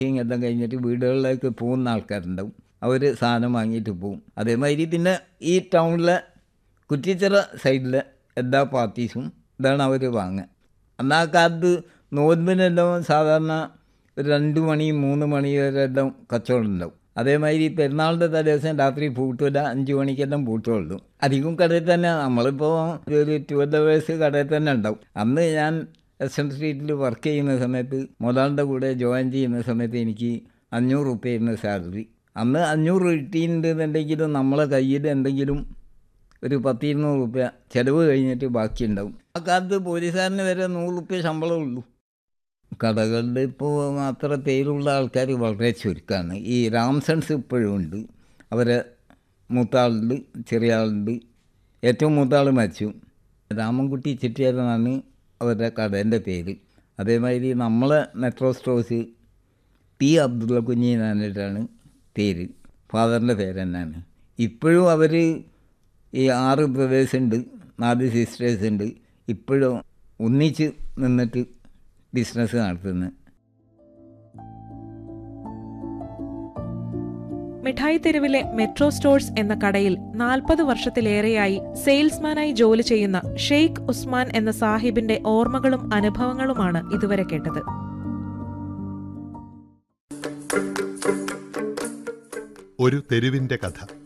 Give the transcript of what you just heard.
എല്ലാം കഴിഞ്ഞിട്ട് വീടുകളിലേക്ക് പോകുന്ന ആൾക്കാരുണ്ടാവും അവർ സാധനം വാങ്ങിയിട്ട് പോകും അതേമാതിരി പിന്നെ ഈ ടൗണിലെ കുറ്റിച്ചിറ സൈഡിലെ എല്ലാ പാർട്ടീസും ഇതാണ് അവർ വാങ്ങുക അന്ന് ആ കാലത്ത് നോൻപിനെല്ലാം സാധാരണ ഒരു രണ്ട് മണി മൂന്ന് മണി വരെ എല്ലാം കച്ചവടം ഉണ്ടാവും അതേമാതിരി പെരുന്നാളിൻ്റെ തലേദിവസം രാത്രി പൂട്ടില്ല അഞ്ച് മണിക്കെല്ലാം പൂട്ടുള്ളൂ അധികം കടയിൽ തന്നെ നമ്മളിപ്പോൾ ഒരു ട്വൽവ് അവേഴ്സ് കടയിൽ തന്നെ ഉണ്ടാവും അന്ന് ഞാൻ എസ് എൻ സ്ട്രീറ്റിൽ വർക്ക് ചെയ്യുന്ന സമയത്ത് മുതലാളിൻ്റെ കൂടെ ജോയിൻ ചെയ്യുന്ന സമയത്ത് എനിക്ക് അഞ്ഞൂറ് റുപ്യായിരുന്നു സാലറി അന്ന് അഞ്ഞൂറ് കിട്ടിയിട്ടുണ്ടെന്നുണ്ടെങ്കിലും നമ്മളെ കയ്യിൽ എന്തെങ്കിലും ഒരു പത്തിരുന്നൂറ് റുപ്യ ചിലവ് കഴിഞ്ഞിട്ട് ബാക്കിയുണ്ടാവും ആ കാലത്ത് പോലീസുകാരന് വരെ നൂറ് റുപ്യ ശമ്പളം ഉള്ളൂ കടകളിൽ ഇപ്പോൾ അത്ര പേരുള്ള ആൾക്കാർ വളരെ ചുരുക്കമാണ് ഈ രാംസൺസ് ഇപ്പോഴും ഉണ്ട് അവരെ മൂത്ത ആളുണ്ട് ചെറിയ ആളുണ്ട് ഏറ്റവും മൂത്ത ആൾ മരിച്ചു രാമൻകുട്ടി ചെട്ടിയാരെന്നാണ് അവരുടെ കടേൻ്റെ പേര് അതേമാതിരി നമ്മളെ മെട്രോ സ്റ്റോഴ്സ് പി അബ്ദുള്ള കുഞ്ഞി എന്നിട്ടാണ് പേര് ഫാദറിൻ്റെ പേര് തന്നെയാണ് ഇപ്പോഴും അവർ ഈ ആറ് ബ്രദേഴ്സ് ഉണ്ട് നാല് സിസ്റ്റേഴ്സ് ഉണ്ട് ഇപ്പോഴും ഒന്നിച്ച് നിന്നിട്ട് ബിസിനസ് നടത്തുന്നത് മിഠായി തെരുവിലെ മെട്രോ സ്റ്റോഴ്സ് എന്ന കടയിൽ നാൽപ്പത് വർഷത്തിലേറെയായി സെയിൽസ്മാനായി ജോലി ചെയ്യുന്ന ഷെയ്ഖ് ഉസ്മാൻ എന്ന സാഹിബിന്റെ ഓർമ്മകളും അനുഭവങ്ങളുമാണ് ഇതുവരെ കേട്ടത് ഒരു തെരുവിന്റെ കഥ